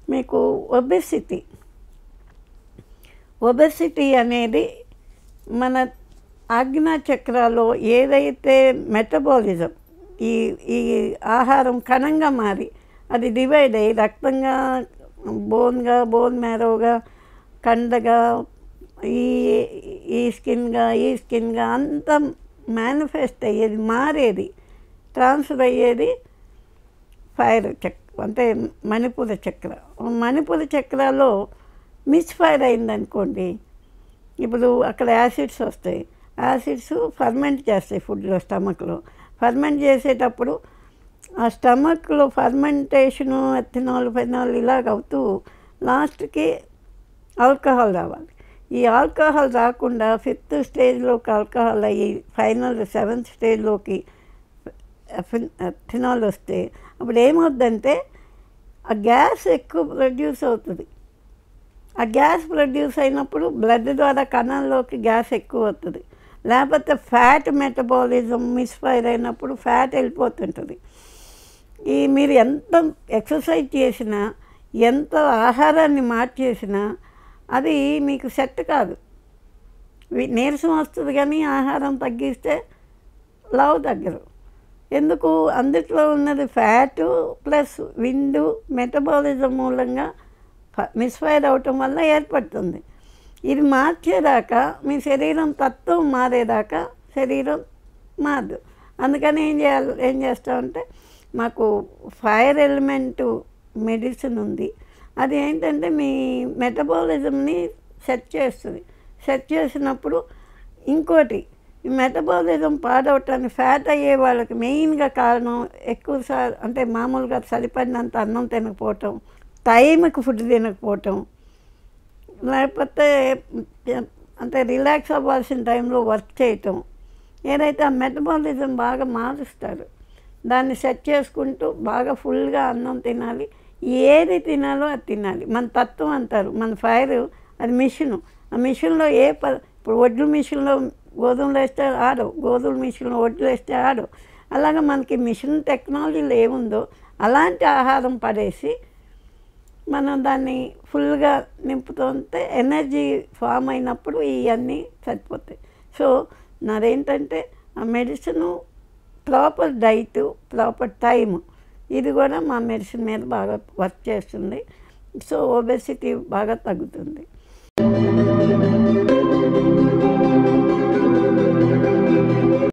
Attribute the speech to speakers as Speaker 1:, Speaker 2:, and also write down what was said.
Speaker 1: మీకు obesity obesity అనేది మన ఆజ్ఞా చక్రాలో ఏదైతే మెటబాలిజం ఈ ఈ ఆహారం కణంగా మారి అది డివైడ్ అయ్యి రక్తంగా బోన్గా బోన్ మ్యారోగా కండగా ఈ ఈ స్కిన్గా ఈ స్కిన్గా అంతా మేనిఫెస్ట్ అయ్యేది మారేది ట్రాన్స్ఫర్ అయ్యేది ఫైర్ చక్ర అంటే మణిపూర చక్ర మణిపూర చక్రలో మిస్ఫైర్ అయిందనుకోండి ఇప్పుడు అక్కడ యాసిడ్స్ వస్తాయి యాసిడ్స్ ఫర్మెంట్ చేస్తాయి ఫుడ్లో స్టమక్లో ఫర్మెంట్ చేసేటప్పుడు ఆ స్టమక్లో ఫర్మెంటేషను ఎథనాల్ ఫెనాల్ ఇలాగ అవుతూ లాస్ట్కి ఆల్కహాల్ రావాలి ఈ ఆల్కహాల్ రాకుండా ఫిఫ్త్ స్టేజ్లోకి ఆల్కహాల్ అయ్యి ఫైనల్ సెవెంత్ స్టేజ్లోకి ఎథనాల్ వస్తే అప్పుడు ఏమవుద్దంటే ఆ గ్యాస్ ఎక్కువ ప్రొడ్యూస్ అవుతుంది ఆ గ్యాస్ ప్రొడ్యూస్ అయినప్పుడు బ్లడ్ ద్వారా కణాల్లోకి గ్యాస్ ఎక్కువ వస్తుంది లేకపోతే ఫ్యాట్ మెటబాలిజం మిస్ఫైర్ అయినప్పుడు ఫ్యాట్ వెళ్ళిపోతుంటుంది ఈ మీరు ఎంత ఎక్సర్సైజ్ చేసినా ఎంత ఆహారాన్ని మార్చేసినా అది మీకు సెట్ కాదు వి- నీరసం వస్తుంది కానీ ఆహారం తగ్గిస్తే లావు తగ్గరు ఎందుకు అందుట్లో ఉన్నది ఫ్యాటు ప్లస్ విండు మెటబాలిజం మూలంగా మిస్ఫైర్ అవటం వల్ల ఏర్పడుతుంది ఇది మార్చేదాకా మీ శరీరం తత్వం మారేదాకా శరీరం మారదు అందుకని ఏం చేయాలి ఏం చేస్తామంటే మాకు ఫైర్ ఎలిమెంట్ మెడిసిన్ ఉంది అది ఏంటంటే మీ మెటబాలిజంని సెట్ చేస్తుంది సెట్ చేసినప్పుడు ఇంకోటి ఈ మెటబాలిజం పాడవటానికి ఫ్యాట్ అయ్యే వాళ్ళకి మెయిన్గా కారణం ఎక్కువ సార్ అంటే మామూలుగా సరిపడినంత అన్నం తినకపోవటం టైంకి ఫుడ్ తినకపోవటం లేకపోతే అంటే రిలాక్స్ అవ్వాల్సిన టైంలో వర్క్ చేయటం ఏదైతే ఆ మెటబాలిజం బాగా మారుస్తారు దాన్ని సెట్ చేసుకుంటూ బాగా ఫుల్గా అన్నం తినాలి ఏది తినాలో అది తినాలి మన తత్వం అంటారు మన ఫైర్ అది మిషను ఆ మిషన్లో ఏ ప ఇప్పుడు వడ్లు మిషన్లో గోధుమలు వేస్తే ఆడవు గోధుమ మిషన్లో వడ్లు వేస్తే ఆడవు అలాగే మనకి మిషన్ టెక్నాలజీలో ఏముందో అలాంటి ఆహారం పడేసి మనం దాన్ని ఫుల్గా నింపుతుంటే ఎనర్జీ ఫామ్ అయినప్పుడు ఇవన్నీ సరిపోతాయి సో నాదేంటంటే ఆ medicine proper diet proper time ఇది కూడా మా మెడిసిన్ మీద బాగా వర్క్ చేస్తుంది సో ఒబెసిటీ బాగా తగ్గుతుంది